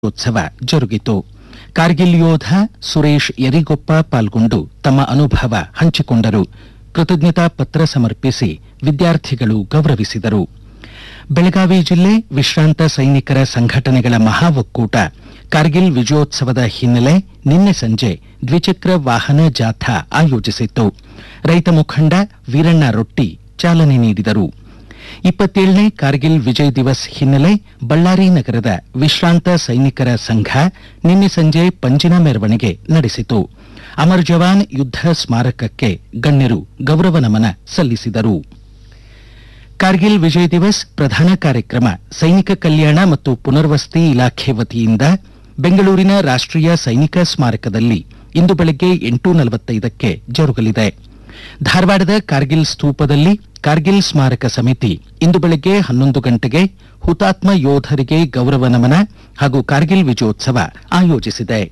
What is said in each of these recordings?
ಉತ್ಸವ ಜರುಗಿತು ಕಾರ್ಗಿಲ್ ಯೋಧ ಸುರೇಶ್ ಯರಿಗೊಪ್ಪ ಪಾಲ್ಗೊಂಡು ತಮ್ಮ ಅನುಭವ ಹಂಚಿಕೊಂಡರು ಕೃತಜ್ಞತಾ ಪತ್ರ ಸಮರ್ಪಿಸಿ ವಿದ್ಯಾರ್ಥಿಗಳು ಗೌರವಿಸಿದರು ಬೆಳಗಾವಿ ಜಿಲ್ಲೆ ವಿಶ್ರಾಂತ ಸೈನಿಕರ ಸಂಘಟನೆಗಳ ಮಹಾ ಒಕ್ಕೂಟ ಕಾರ್ಗಿಲ್ ವಿಜಯೋತ್ಸವದ ಹಿನ್ನೆಲೆ ನಿನ್ನೆ ಸಂಜೆ ದ್ವಿಚಕ್ರ ವಾಹನ ಜಾಥಾ ಆಯೋಜಿಸಿತ್ತು ರೈತ ಮುಖಂಡ ವೀರಣ್ಣ ರೊಟ್ಟಿ ಚಾಲನೆ ನೀಡಿದರು ಇಪ್ಪತ್ತೇಳನೇ ಕಾರ್ಗಿಲ್ ವಿಜಯ್ ದಿವಸ್ ಹಿನ್ನೆಲೆ ಬಳ್ಳಾರಿ ನಗರದ ವಿಶ್ರಾಂತ ಸೈನಿಕರ ಸಂಘ ನಿನ್ನೆ ಸಂಜೆ ಪಂಜಿನ ಮೆರವಣಿಗೆ ನಡೆಸಿತು ಅಮರ್ ಜವಾನ್ ಯುದ್ಧ ಸ್ಮಾರಕಕ್ಕೆ ಗಣ್ಯರು ಗೌರವ ನಮನ ಸಲ್ಲಿಸಿದರು ಕಾರ್ಗಿಲ್ ವಿಜಯ್ ದಿವಸ್ ಪ್ರಧಾನ ಕಾರ್ಯಕ್ರಮ ಸೈನಿಕ ಕಲ್ಯಾಣ ಮತ್ತು ಪುನರ್ವಸತಿ ಇಲಾಖೆ ವತಿಯಿಂದ ಬೆಂಗಳೂರಿನ ರಾಷ್ಟ್ರೀಯ ಸೈನಿಕ ಸ್ಮಾರಕದಲ್ಲಿ ಇಂದು ಬೆಳಗ್ಗೆ ಎಂಟು ನಲವತ್ತೈದಕ್ಕೆ ಜರುಗಲಿದೆ ಧಾರವಾಡದ ಕಾರ್ಗಿಲ್ ಸ್ತೂಪದಲ್ಲಿ ಕಾರ್ಗಿಲ್ ಸ್ಮಾರಕ ಸಮಿತಿ ಇಂದು ಬೆಳಗ್ಗೆ ಹನ್ನೊಂದು ಗಂಟೆಗೆ ಹುತಾತ್ಮ ಯೋಧರಿಗೆ ಗೌರವ ನಮನ ಹಾಗೂ ಕಾರ್ಗಿಲ್ ವಿಜಯೋತ್ಸವ ಆಯೋಜಿಸಿದೆ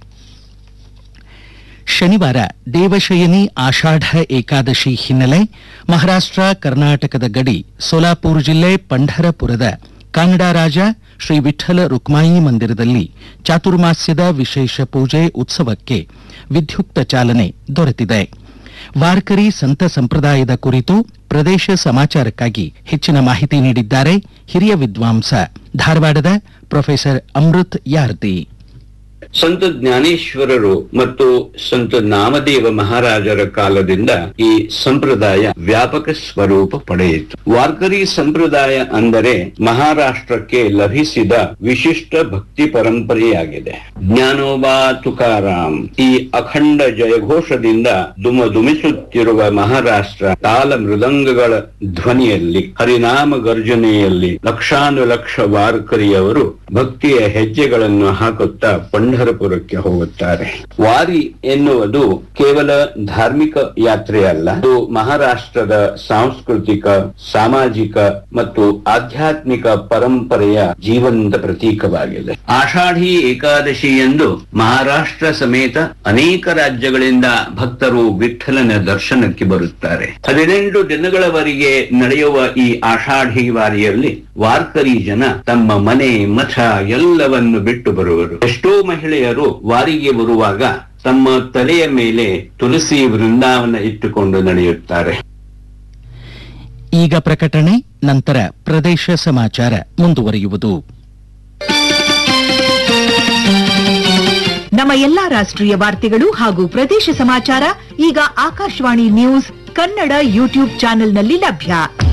ಶನಿವಾರ ದೇವಶಯನಿ ಆಷಾಢ ಏಕಾದಶಿ ಹಿನ್ನೆಲೆ ಮಹಾರಾಷ್ಟ್ರ ಕರ್ನಾಟಕದ ಗಡಿ ಸೋಲಾಪುರ ಜಿಲ್ಲೆ ಪಂಢರಪುರದ ಕಾಂಗಡಾರಾಜ ಶ್ರೀ ವಿಠ್ಠಲ ರುಕ್ಮಾಯಿ ಮಂದಿರದಲ್ಲಿ ಚಾತುರ್ಮಾಸ್ಯದ ವಿಶೇಷ ಪೂಜೆ ಉತ್ಸವಕ್ಕೆ ವಿದ್ಯುಕ್ತ ಚಾಲನೆ ದೊರೆತಿದೆ ವಾರ್ಕರಿ ಸಂತ ಸಂಪ್ರದಾಯದ ಕುರಿತು ಪ್ರದೇಶ ಸಮಾಚಾರಕ್ಕಾಗಿ ಹೆಚ್ಚಿನ ಮಾಹಿತಿ ನೀಡಿದ್ದಾರೆ ಹಿರಿಯ ವಿದ್ವಾಂಸ ಧಾರವಾಡದ ಪ್ರೊಫೆಸರ್ ಅಮೃತ್ ಯಾರ್ದಿ ಸಂತ ಜ್ಞಾನೇಶ್ವರರು ಮತ್ತು ಸಂತ ನಾಮದೇವ ಮಹಾರಾಜರ ಕಾಲದಿಂದ ಈ ಸಂಪ್ರದಾಯ ವ್ಯಾಪಕ ಸ್ವರೂಪ ಪಡೆಯಿತು ವಾರ್ಕರಿ ಸಂಪ್ರದಾಯ ಅಂದರೆ ಮಹಾರಾಷ್ಟ್ರಕ್ಕೆ ಲಭಿಸಿದ ವಿಶಿಷ್ಟ ಭಕ್ತಿ ಪರಂಪರೆಯಾಗಿದೆ ಜ್ಞಾನೋಬಾ ತುಕಾರಾಮ್ ಈ ಅಖಂಡ ಜಯಘೋಷದಿಂದ ದುಮದುಮಿಸುತ್ತಿರುವ ಮಹಾರಾಷ್ಟ್ರ ತಾಲ ಮೃದಂಗಗಳ ಧ್ವನಿಯಲ್ಲಿ ಹರಿನಾಮ ಗರ್ಜನೆಯಲ್ಲಿ ಲಕ್ಷಾನುಲಕ್ಷ ವಾರ್ಕರಿಯವರು ಭಕ್ತಿಯ ಹೆಜ್ಜೆಗಳನ್ನು ಹಾಕುತ್ತಾ ಪಂಢರಪುರಕ್ಕೆ ಹೋಗುತ್ತಾರೆ ವಾರಿ ಎನ್ನುವುದು ಕೇವಲ ಧಾರ್ಮಿಕ ಯಾತ್ರೆಯಲ್ಲ ಇದು ಮಹಾರಾಷ್ಟ್ರದ ಸಾಂಸ್ಕೃತಿಕ ಸಾಮಾಜಿಕ ಮತ್ತು ಆಧ್ಯಾತ್ಮಿಕ ಪರಂಪರೆಯ ಜೀವಂತ ಪ್ರತೀಕವಾಗಿದೆ ಆಷಾಢಿ ಏಕಾದಶಿ ಎಂದು ಮಹಾರಾಷ್ಟ್ರ ಸಮೇತ ಅನೇಕ ರಾಜ್ಯಗಳಿಂದ ಭಕ್ತರು ವಿಠ್ಠಲನ ದರ್ಶನಕ್ಕೆ ಬರುತ್ತಾರೆ ಹದಿನೆಂಟು ದಿನಗಳವರೆಗೆ ನಡೆಯುವ ಈ ಆಷಾಢಿ ವಾರಿಯಲ್ಲಿ ವಾರ್ಕರಿ ಜನ ತಮ್ಮ ಮನೆ ಮಠ ಎಲ್ಲವನ್ನು ಬಿಟ್ಟು ಬರುವರು ಎಷ್ಟೋ ಮಹಿಳೆಯರು ವಾರಿಗೆ ಬರುವಾಗ ತಮ್ಮ ತಲೆಯ ಮೇಲೆ ತುಳಸಿ ವೃಂದಾವನ ಇಟ್ಟುಕೊಂಡು ನಡೆಯುತ್ತಾರೆ ಈಗ ಪ್ರಕಟಣೆ ನಂತರ ಪ್ರದೇಶ ಸಮಾಚಾರ ಮುಂದುವರಿಯುವುದು ನಮ್ಮ ಎಲ್ಲಾ ರಾಷ್ಟ್ರೀಯ ವಾರ್ತೆಗಳು ಹಾಗೂ ಪ್ರದೇಶ ಸಮಾಚಾರ ಈಗ ಆಕಾಶವಾಣಿ ನ್ಯೂಸ್ ಕನ್ನಡ ಯೂಟ್ಯೂಬ್ ಚಾನೆಲ್ನಲ್ಲಿ ಲಭ್ಯ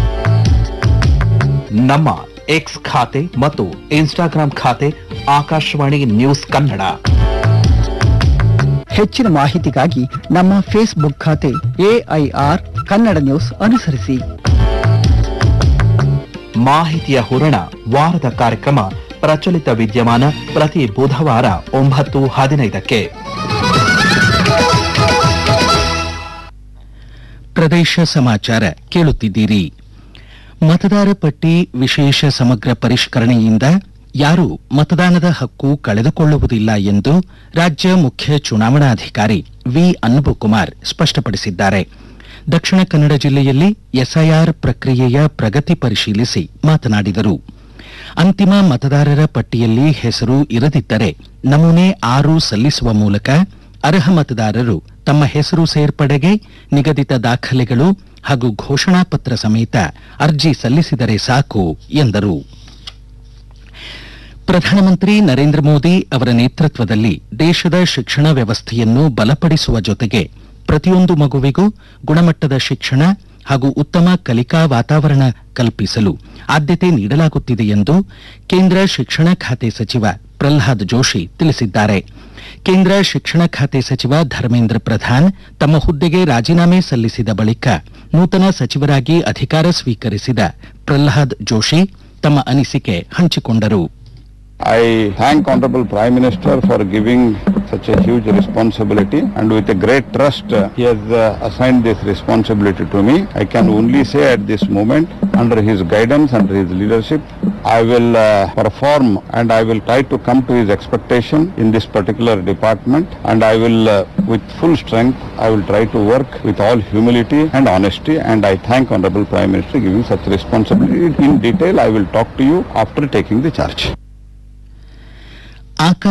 ನಮ್ಮ ಎಕ್ಸ್ ಖಾತೆ ಮತ್ತು ಇನ್ಸ್ಟಾಗ್ರಾಂ ಖಾತೆ ಆಕಾಶವಾಣಿ ನ್ಯೂಸ್ ಕನ್ನಡ ಹೆಚ್ಚಿನ ಮಾಹಿತಿಗಾಗಿ ನಮ್ಮ ಫೇಸ್ಬುಕ್ ಖಾತೆ ಎಐಆರ್ ಕನ್ನಡ ನ್ಯೂಸ್ ಅನುಸರಿಸಿ ಮಾಹಿತಿಯ ಹೂರಣ ವಾರದ ಕಾರ್ಯಕ್ರಮ ಪ್ರಚಲಿತ ವಿದ್ಯಮಾನ ಪ್ರತಿ ಬುಧವಾರ ಒಂಬತ್ತು ಹದಿನೈದಕ್ಕೆ ಪ್ರದೇಶ ಸಮಾಚಾರ ಕೇಳುತ್ತಿದ್ದೀರಿ ಮತದಾರ ಪಟ್ಟಿ ವಿಶೇಷ ಸಮಗ್ರ ಪರಿಷ್ಕರಣೆಯಿಂದ ಯಾರೂ ಮತದಾನದ ಹಕ್ಕು ಕಳೆದುಕೊಳ್ಳುವುದಿಲ್ಲ ಎಂದು ರಾಜ್ಯ ಮುಖ್ಯ ಚುನಾವಣಾಧಿಕಾರಿ ವಿ ಅನ್ಬುಕುಮಾರ್ ಸ್ಪಷ್ಟಪಡಿಸಿದ್ದಾರೆ ದಕ್ಷಿಣ ಕನ್ನಡ ಜಿಲ್ಲೆಯಲ್ಲಿ ಎಸ್ಐಆರ್ ಪ್ರಕ್ರಿಯೆಯ ಪ್ರಗತಿ ಪರಿಶೀಲಿಸಿ ಮಾತನಾಡಿದರು ಅಂತಿಮ ಮತದಾರರ ಪಟ್ಟಿಯಲ್ಲಿ ಹೆಸರು ಇರದಿದ್ದರೆ ನಮೂನೆ ಆರು ಸಲ್ಲಿಸುವ ಮೂಲಕ ಅರ್ಹ ಮತದಾರರು ತಮ್ಮ ಹೆಸರು ಸೇರ್ಪಡೆಗೆ ನಿಗದಿತ ದಾಖಲೆಗಳು ಹಾಗೂ ಘೋಷಣಾ ಪತ್ರ ಸಮೇತ ಅರ್ಜಿ ಸಲ್ಲಿಸಿದರೆ ಸಾಕು ಎಂದರು ಪ್ರಧಾನಮಂತ್ರಿ ನರೇಂದ್ರ ಮೋದಿ ಅವರ ನೇತೃತ್ವದಲ್ಲಿ ದೇಶದ ಶಿಕ್ಷಣ ವ್ಯವಸ್ಥೆಯನ್ನು ಬಲಪಡಿಸುವ ಜೊತೆಗೆ ಪ್ರತಿಯೊಂದು ಮಗುವಿಗೂ ಗುಣಮಟ್ಟದ ಶಿಕ್ಷಣ ಹಾಗೂ ಉತ್ತಮ ಕಲಿಕಾ ವಾತಾವರಣ ಕಲ್ಪಿಸಲು ಆದ್ಯತೆ ನೀಡಲಾಗುತ್ತಿದೆ ಎಂದು ಕೇಂದ್ರ ಶಿಕ್ಷಣ ಖಾತೆ ಸಚಿವ ಪ್ರಲ್ಹಾದ್ ಜೋಶಿ ತಿಳಿಸಿದ್ದಾರೆ ಕೇಂದ್ರ ಶಿಕ್ಷಣ ಖಾತೆ ಸಚಿವ ಧರ್ಮೇಂದ್ರ ಪ್ರಧಾನ್ ತಮ್ಮ ಹುದ್ದೆಗೆ ರಾಜೀನಾಮೆ ಸಲ್ಲಿಸಿದ ಬಳಿಕ ನೂತನ ಸಚಿವರಾಗಿ ಅಧಿಕಾರ ಸ್ವೀಕರಿಸಿದ ಪ್ರಲ್ಹಾದ್ ಜೋಶಿ ತಮ್ಮ ಅನಿಸಿಕೆ ಹಂಚಿಕೊಂಡರು I thank Honorable Prime Minister for giving such a huge responsibility and with a great trust uh, he has uh, assigned this responsibility to me. I can only say at this moment under his guidance, under his leadership, I will uh, perform and I will try to come to his expectation in this particular department and I will uh, with full strength I will try to work with all humility and honesty and I thank Honorable Prime Minister giving such responsibility. In detail I will talk to you after taking the charge. Akash